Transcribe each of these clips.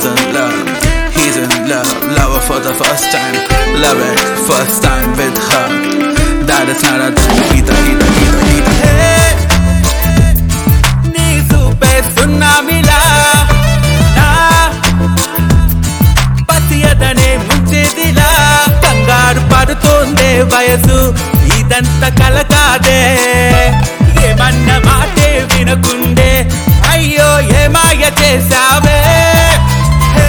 He's in love, he's in love, love her for the first time, love it, first time with her. That is not a thing, either, either, either, either. Hey, నీ చూపే సున్నామిలా నా పసియదనే ముంచేదిలా కంగారు పడుతోందే వయసు ఇదంత కల కాదే ఏమన్న మాటే వినకుండే అయ్యో ఏ మాయ చేసావే హే,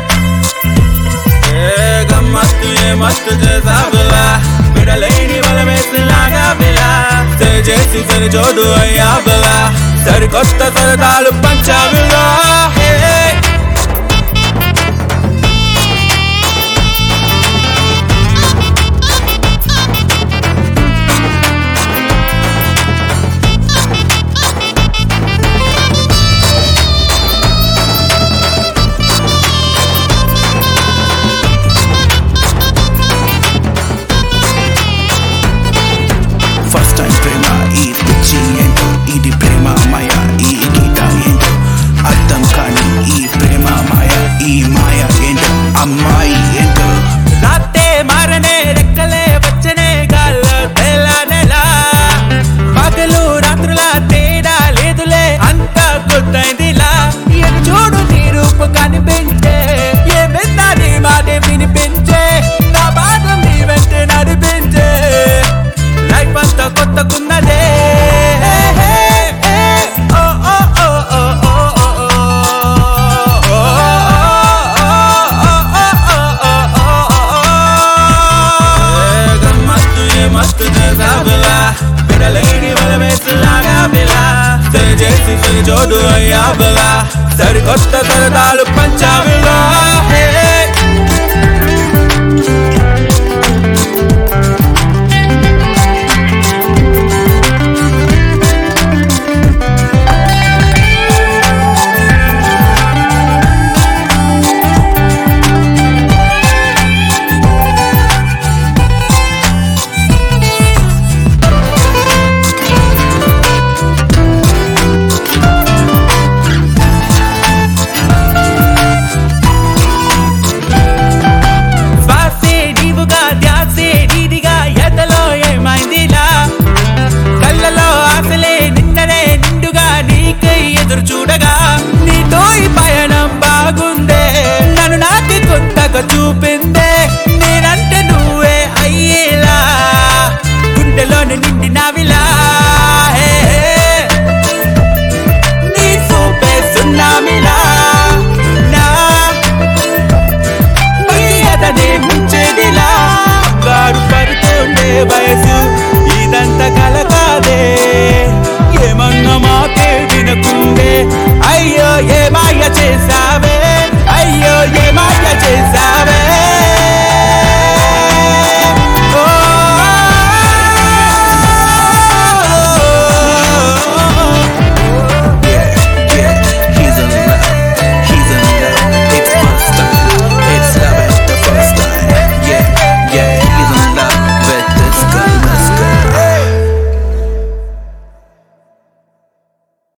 ఏ గమ్మత్తు ఏ మత్తు చేసావులా విడలేని వలమేసిలాగా బిలా చేసి సరి చోదు అయ్యావులా సరికొత్త సరదాలు పంచావులా హే ఫస్ట్ టైం ప్రేమ ఈ పిచ్చి ఏంటో ఇది ప్రేమ మాయ ఈ గీత ఏంటో అర్థం కాని ఈ ప్రేమ మాయ ఈ మాయ ఏంటో అమ్మాయి ఏంటో రాతే మారనే రెక్కలే వచ్చనే గాల్ల తెల్లనెలా పగలు రాత్రుల తేడా లేదులే అంత కొత్తైందిలా ఎటు చూడు నీ రూపు కనిపించే ఏమిందా నీ మాట వినిపించే నా బాధ నీ వెంట నడిపించే లైఫ్ అంతా కొత్తకున్నదే ఓ ఓ ఓ ఓ ఓ ఓ గమ్మత్తు ఏ మస్తు చేసావులా విడలేని వలమేసిలాగా బిలా చేసి సరి చోదు అయ్యావులా సరికొత్త సరదాలు పంచావులా హే శ్వాసే నీవుగా ధ్యాసే నీదిగా ఎదలో ఏమైందిలా కళ్ళలో ఆశలే నిన్ననే నిండుగా నీకై ఎదురు చూడగా నీతో ఈ పయనం బాగుందే నన్ను నాకు కొత్తగా చూపిందే నేనంటే నువ్వే అయ్యేలా గుండెలోని నిండినవిలా హే హే. నీ చూపే సున్నామిలా నా అతనే ముంచేదిలా గారు పడుతుండే వయసు